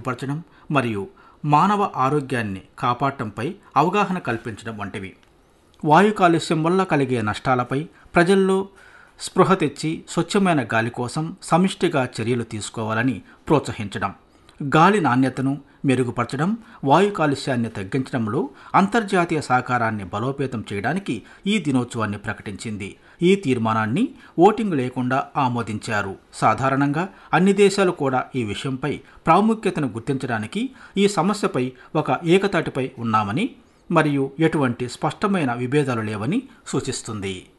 మెరుగుపరచడం మరియు మానవ ఆరోగ్యాన్ని కాపాడటంపై అవగాహన కల్పించడం వంటివి వాయు కాలుష్యం వల్ల కలిగే నష్టాలపై ప్రజల్లో స్పృహ తెచ్చి స్వచ్ఛమైన గాలి కోసం సమిష్టిగా చర్యలు తీసుకోవాలని ప్రోత్సహించడం గాలి నాణ్యతను మెరుగుపరచడం వాయు కాలుష్యాన్ని తగ్గించడంలో అంతర్జాతీయ సహకారాన్ని బలోపేతం చేయడానికి ఈ దినోత్సవాన్ని ప్రకటించింది ఈ తీర్మానాన్ని ఓటింగ్ లేకుండా ఆమోదించారు సాధారణంగా అన్ని దేశాలు కూడా ఈ విషయంపై ప్రాముఖ్యతను గుర్తించడానికి ఈ సమస్యపై ఒక ఏకతాటిపై ఉన్నామని మరియు ఎటువంటి స్పష్టమైన విభేదాలు లేవని సూచిస్తుంది